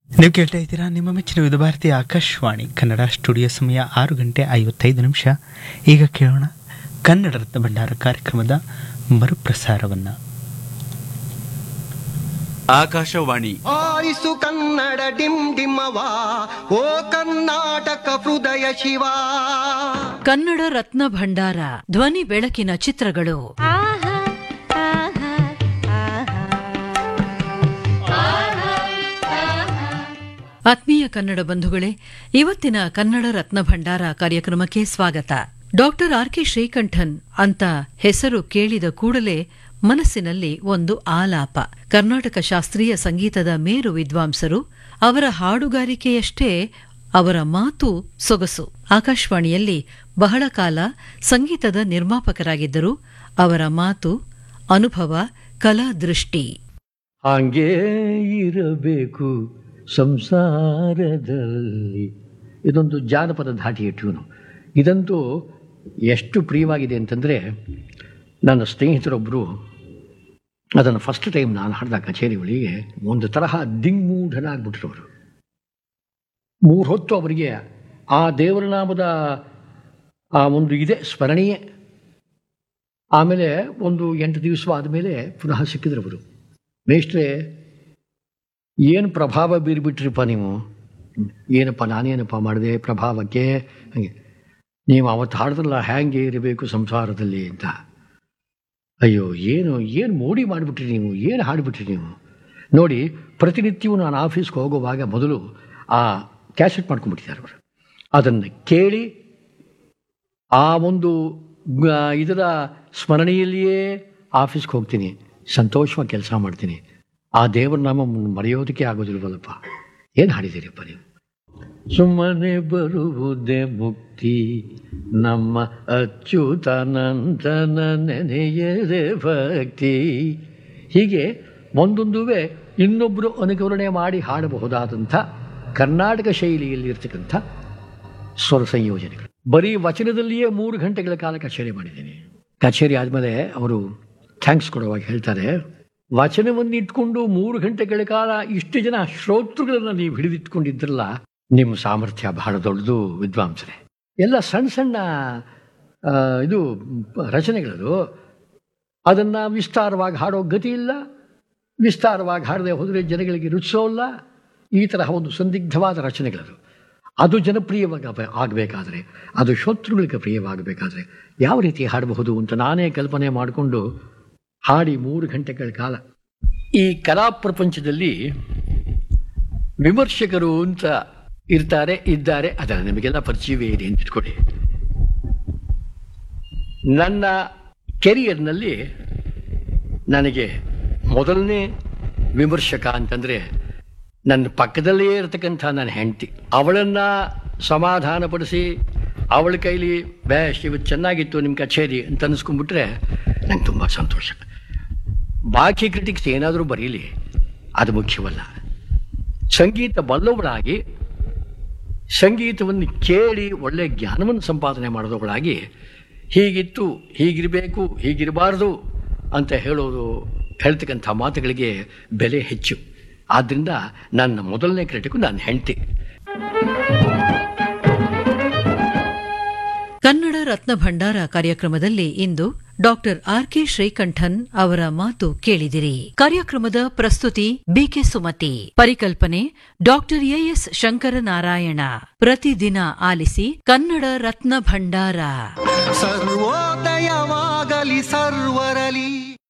ನೀವು ಕೇಳ್ತಾ ಇದ್ದೀರಾ ನಿಮ್ಮ ಮೆಚ್ಚಿನ ವಿಧ ಭಾರತೀಯ ಆಕಾಶವಾಣಿ ಕನ್ನಡ ಸ್ಟುಡಿಯೋ ಸಮಯ ಆರು ಗಂಟೆ ಐವತ್ತೈದು ನಿಮಿಷ ಈಗ ಕೇಳೋಣ ಕನ್ನಡ ರತ್ನ ಭಂಡಾರ ಕಾರ್ಯಕ್ರಮದ ಮರುಪ್ರಸಾರವನ್ನು ಆಕಾಶವಾಣಿ ಆರಿಸು ಕನ್ನಡ ಡಿಮ್ ಡಿಮವ ಓ ಕರ್ನಾಟಕ ಹೃದಯ ಶಿವ ಕನ್ನಡ ರತ್ನ ಭಂಡಾರ ಧ್ವನಿ ಬೆಳಕಿನ ಚಿತ್ರಗಳು ಆಹಾ ಆಹಾ ಆತ್ಮೀಯ ಕನ್ನಡ ಬಂಧುಗಳೇ ಇವತ್ತಿನ ಕನ್ನಡ ರತ್ನ ಭಂಡಾರ ಕಾರ್ಯಕ್ರಮಕ್ಕೆ ಸ್ವಾಗತ ಡಾಕ್ಟರ್ ಆರ್ ಕೆ ಶ್ರೀಕಂಠನ್ ಅಂತ ಹೆಸರು ಕೇಳಿದ ಕೂಡಲೇ ಮನಸ್ಸಿನಲ್ಲಿ ಒಂದು ಆಲಾಪ ಕರ್ನಾಟಕ ಶಾಸ್ತ್ರೀಯ ಸಂಗೀತದ ಮೇರು ವಿದ್ವಾಂಸರು ಅವರ ಹಾಡುಗಾರಿಕೆಯಷ್ಟೇ ಅವರ ಮಾತು ಸೊಗಸು ಆಕಾಶವಾಣಿಯಲ್ಲಿ ಬಹಳ ಕಾಲ ಸಂಗೀತದ ನಿರ್ಮಾಪಕರಾಗಿದ್ದರು ಅವರ ಮಾತು ಅನುಭವ ಕಲಾ ದೃಷ್ಟಿ ಹಾಗೇ ಇರಬೇಕು ಸಂಸಾರದಲ್ಲಿ ಇದೊಂದು ಜಾನಪದ ಧಾಟಿಯ ಟ್ಯೂನು ಇದಂತೂ ಎಷ್ಟು ಪ್ರಿಯವಾಗಿದೆ ಅಂತಂದರೆ ನನ್ನ ಸ್ನೇಹಿತರೊಬ್ಬರು ಅದನ್ನು ಫಸ್ಟ್ ಟೈಮ್ ನಾನು ಹಾಡಿದ ಕಚೇರಿ ಒಳಗೆ ಒಂದು ತರಹ ದಿಗ್ಮೂಢನಾಗ್ಬಿಟ್ರು ಅವರು ಮೂರು ಹೊತ್ತು ಅವರಿಗೆ ಆ ದೇವರ ನಾಮದ ಆ ಒಂದು ಇದೆ ಸ್ಮರಣೀಯ ಆಮೇಲೆ ಒಂದು ಎಂಟು ದಿವಸವಾದ ಮೇಲೆ ಪುನಃ ಸಿಕ್ಕಿದ್ರು ಅವರು ಮೇಷ್ಟ್ರೆ ಏನು ಪ್ರಭಾವ ಬೀರ್ಬಿಟ್ರಿಪ್ಪ ನೀವು ಏನಪ್ಪ ನಾನೇನಪ್ಪ ಮಾಡಿದೆ ಪ್ರಭಾವಕ್ಕೆ ಹಾಗೆ ನೀವು ಅವತ್ತು ಹಾಡಿದ್ರಲ್ಲ ಹ್ಯಾಂಗೆ ಇರಬೇಕು ಸಂಸಾರದಲ್ಲಿ ಅಂತ ಅಯ್ಯೋ ಏನು ಏನು ಮೋಡಿ ಮಾಡಿಬಿಟ್ರಿ ನೀವು ಏನು ಹಾಡಿಬಿಟ್ರಿ ನೀವು ನೋಡಿ ಪ್ರತಿನಿತ್ಯವೂ ನಾನು ಆಫೀಸ್ಗೆ ಹೋಗುವಾಗ ಮೊದಲು ಆ ಕ್ಯಾಸೆಟ್ ಮಾಡ್ಕೊಂಡ್ಬಿಟ್ಟಿದ್ದಾರೆ ಅವರು ಅದನ್ನು ಕೇಳಿ ಆ ಒಂದು ಗ- ಇದರ ಸ್ಮರಣೆಯಲ್ಲಿಯೇ ಆಫೀಸ್ಗೆ ಹೋಗ್ತೀನಿ ಸಂತೋಷವಾಗಿ ಕೆಲಸ ಮಾಡ್ತೀನಿ ಆ ದೇವರ ನಾಮ ಮರೆಯೋದಕ್ಕೆ ಆಗೋದಿಲ್ವಲ್ಲಪ್ಪ ಏನು ಹಾಡಿದ್ದೀರಪ್ಪ ನೀವು ಸುಮ್ಮನೆ ಬರುವುದೇ ಮುಕ್ತಿ ನಮ್ಮ ಅಚ್ಯುತಾನಂದನ ನೆನೆಯದೆ ಭಕ್ತಿ ಹೀಗೆ ಒಂದೊಂದುವೆ ಇನ್ನೊಬ್ಬರು ಅನುಕರಣೆ ಮಾಡಿ ಹಾಡಬಹುದಾದಂಥ ಕರ್ನಾಟಕ ಶೈಲಿಯಲ್ಲಿ ಇರ್ತಕ್ಕಂಥ ಸ್ವರ ಸಂಯೋಜನೆಗಳು ಬರೀ ವಚನದಲ್ಲಿಯೇ ಮೂರು ಗಂಟೆಗಳ ಕಾಲ ಕಚೇರಿ ಮಾಡಿದ್ದೀನಿ ಕಚೇರಿ ಆದಮೇಲೆ ಅವರು ಥ್ಯಾಂಕ್ಸ್ ಕೊಡುವಾಗ ಹೇಳ್ತಾರೆ ವಚನವನ್ನು ಇಟ್ಕೊಂಡು ಮೂರು ಗಂಟೆಗಳ ಕಾಲ ಇಷ್ಟು ಜನ ಶ್ರೋತೃಗಳನ್ನ ನೀವು ಹಿಡಿದಿಟ್ಕೊಂಡಿದ್ರಲ್ಲ ನಿಮ್ಮ ಸಾಮರ್ಥ್ಯ ಬಹಳ ದೊಡ್ಡದು ವಿದ್ವಾಂಸರೇ ಎಲ್ಲ ಸಣ್ಣ ಸಣ್ಣ ಆ, ಇದು ರಚನೆಗಳದು ಅದನ್ನು ವಿಸ್ತಾರವಾಗಿ ಹಾಡೋ ಗತಿ ಇಲ್ಲ ವಿಸ್ತಾರವಾಗಿ ಹಾಡದೆ ಹೋದರೆ ಜನಗಳಿಗೆ ರುಚಿಸೋಲ್ಲ ಈ ತರಹ ಒಂದು ಸಂದಿಗ್ಧವಾದ ರಚನೆಗಳದು ಅದು ಜನಪ್ರಿಯವಾಗಿ ಆಗಬೇಕಾದ್ರೆ ಅದು ಶ್ರೋತೃಗಳಿಗೆ ಪ್ರಿಯವಾಗಬೇಕಾದ್ರೆ ಯಾವ ರೀತಿ ಹಾಡಬಹುದು ಅಂತ ನಾನೇ ಕಲ್ಪನೆ ಮಾಡಿಕೊಂಡು ಹಾಡಿ ಮೂರು ಗಂಟೆಗಳ ಕಾಲ ಈ ಕಲಾ ಪ್ರಪಂಚದಲ್ಲಿ ವಿಮರ್ಶಕರು ಅಂತ ಇರ್ತಾರೆ ಇದ್ದಾರೆ ಅದರ ನಿಮಗೆಲ್ಲ ಪರಿಚಯವೇ ಇದೆ ಅಂತ ಇಟ್ಕೊಳ್ಳಿ ನನ್ನ ಕೆರಿಯರ್ನಲ್ಲಿ ನನಗೆ ಮೊದಲನೇ ವಿಮರ್ಶಕ ಅಂತಂದರೆ ನನ್ನ ಪಕ್ಕದಲ್ಲೇ ಇರತಕ್ಕಂಥ ನನ್ನ ಹೆಂಡತಿ ಅವಳನ್ನು ಸಮಾಧಾನಪಡಿಸಿ ಅವಳ ಕೈಲಿ ಬ್ಯಾಶ್ ಇವತ್ತು ಚೆನ್ನಾಗಿತ್ತು ನಿಮ್ಮ ಕಚೇರಿ ಅಂತ ಅನ್ನಿಸ್ಕೊಂಡ್ಬಿಟ್ರೆ ನಂಗೆ ತುಂಬ ಸಂತೋಷ ಬಾಕಿ ಕ್ರಿಟಿಕ್ಸ್ ಏನಾದರೂ ಬರೀಲಿ ಅದು ಮುಖ್ಯವಲ್ಲ ಸಂಗೀತ ಬಲ್ಲವಳಾಗಿ ಸಂಗೀತವನ್ನು ಕೇಳಿ ಒಳ್ಳೆಯ ಜ್ಞಾನವನ್ನು ಸಂಪಾದನೆ ಮಾಡಿದವಳಾಗಿ ಹೀಗಿತ್ತು ಹೀಗಿರಬೇಕು ಹೀಗಿರಬಾರ್ದು ಅಂತ ಹೇಳೋದು ಹೇಳ್ತಕ್ಕಂಥ ಮಾತುಗಳಿಗೆ ಬೆಲೆ ಹೆಚ್ಚು ಆದ್ದರಿಂದ ನನ್ನ ಮೊದಲನೇ ಕ್ರಿಟಿಕು ನನ್ನ ಹೆಂಡತಿ ಕನ್ನಡ ರತ್ನ ಭಂಡಾರ ಕಾರ್ಯಕ್ರಮದಲ್ಲಿ ಇಂದು ಡಾಕ್ಟರ್ ಆರ್ ಕೆ ಶ್ರೀಕಂಠನ್ ಅವರ ಮಾತು ಕೇಳಿದಿರಿ ಕಾರ್ಯಕ್ರಮದ ಪ್ರಸ್ತುತಿ ಬಿಕೆ ಸುಮತಿ ಪರಿಕಲ್ಪನೆ ಡಾಕ್ಟರ್ ಎಎಸ್ ಶಂಕರನಾರಾಯಣ ಪ್ರತಿದಿನ ಆಲಿಸಿ ಕನ್ನಡ ರತ್ನ ಭಂಡಾರ ಸರ್ವೋದಯವಾಗಲಿ ಸರ್ವರಲಿ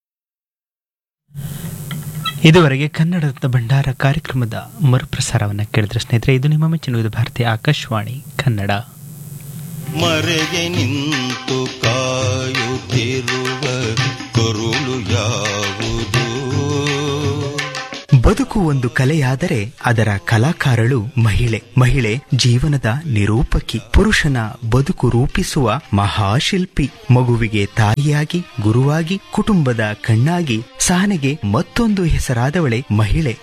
ಇದುವರೆಗೆ ಕನ್ನಡ ರತ್ನ ಭಂಡಾರ ಕಾರ್ಯಕ್ರಮದ ಮರುಪ್ರಸಾರವನ್ನು ಕೇಳಿದ್ರೆ ಸ್ನೇಹಿತರೆ ಇದು ನಿಮ್ಮ ಮೆಚ್ಚಿನ ವಿಧ ಭಾರತೀಯ ಆಕಾಶವಾಣಿ ಕನ್ನಡ ಮರೆಗೆ ನಿಂತು ಕಾಯುತ್ತಿರುವ ಕರುಳು ಯಾವುದು ಬದುಕು ಒಂದು ಕಲೆಯಾದರೆ ಅದರ ಕಲಾಕಾರಳು ಮಹಿಳೆ ಮಹಿಳೆ ಜೀವನದ ನಿರೂಪಕಿ ಪುರುಷನ ಬದುಕು ರೂಪಿಸುವ ಮಹಾಶಿಲ್ಪಿ ಮಗುವಿಗೆ ತಾಯಿಯಾಗಿ ಗುರುವಾಗಿ ಕುಟುಂಬದ ಕಣ್ಣಾಗಿ ಸಹನೆಗೆ ಮತ್ತೊಂದು ಹೆಸರಾದವಳೆ ಮಹಿಳೆ